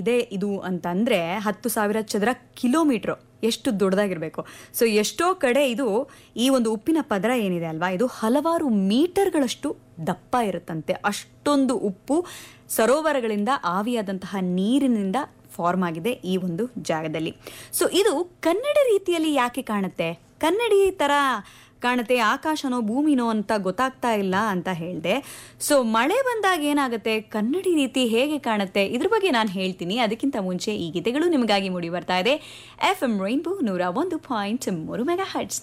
ಇದೆ ಇದು ಅಂತಂದ್ರೆ ಹತ್ತು ಸಾವಿರ ಚದರ ಕಿಲೋಮೀಟ್ರು ಎಷ್ಟು ದೊಡ್ಡದಾಗಿರ್ಬೇಕು ಸೊ ಎಷ್ಟೋ ಕಡೆ ಇದು ಈ ಒಂದು ಉಪ್ಪಿನ ಪದರ ಏನಿದೆ ಅಲ್ವಾ ಇದು ಹಲವಾರು ಮೀಟರ್ಗಳಷ್ಟು ದಪ್ಪ ಇರುತ್ತಂತೆ ಅಷ್ಟೊಂದು ಉಪ್ಪು ಸರೋವರಗಳಿಂದ ಆವಿಯಾದಂತಹ ನೀರಿನಿಂದ ಫಾರ್ಮ್ ಆಗಿದೆ ಈ ಒಂದು ಜಾಗದಲ್ಲಿ ಸೊ ಇದು ಕನ್ನಡ ರೀತಿಯಲ್ಲಿ ಯಾಕೆ ಕಾಣುತ್ತೆ ಕನ್ನಡಿ ತರ ಕಾಣುತ್ತೆ ಆಕಾಶನೋ ಭೂಮಿನೋ ಅಂತ ಗೊತ್ತಾಗ್ತಾ ಇಲ್ಲ ಅಂತ ಹೇಳಿದೆ ಸೊ ಮಳೆ ಬಂದಾಗ ಏನಾಗುತ್ತೆ ಕನ್ನಡಿ ರೀತಿ ಹೇಗೆ ಕಾಣುತ್ತೆ ಇದ್ರ ಬಗ್ಗೆ ನಾನು ಹೇಳ್ತೀನಿ ಅದಕ್ಕಿಂತ ಮುಂಚೆ ಈ ಗೀತೆಗಳು ನಿಮಗಾಗಿ ಮೂಡಿ ಬರ್ತಾ ಇದೆ ಎಫ್ ಎಂ ರೈನ್ಬೋ ನೂರ ಒಂದು ಪಾಯಿಂಟ್ ಮೂರು ಮೆಗಾ ಹರ್ಟ್ಸ್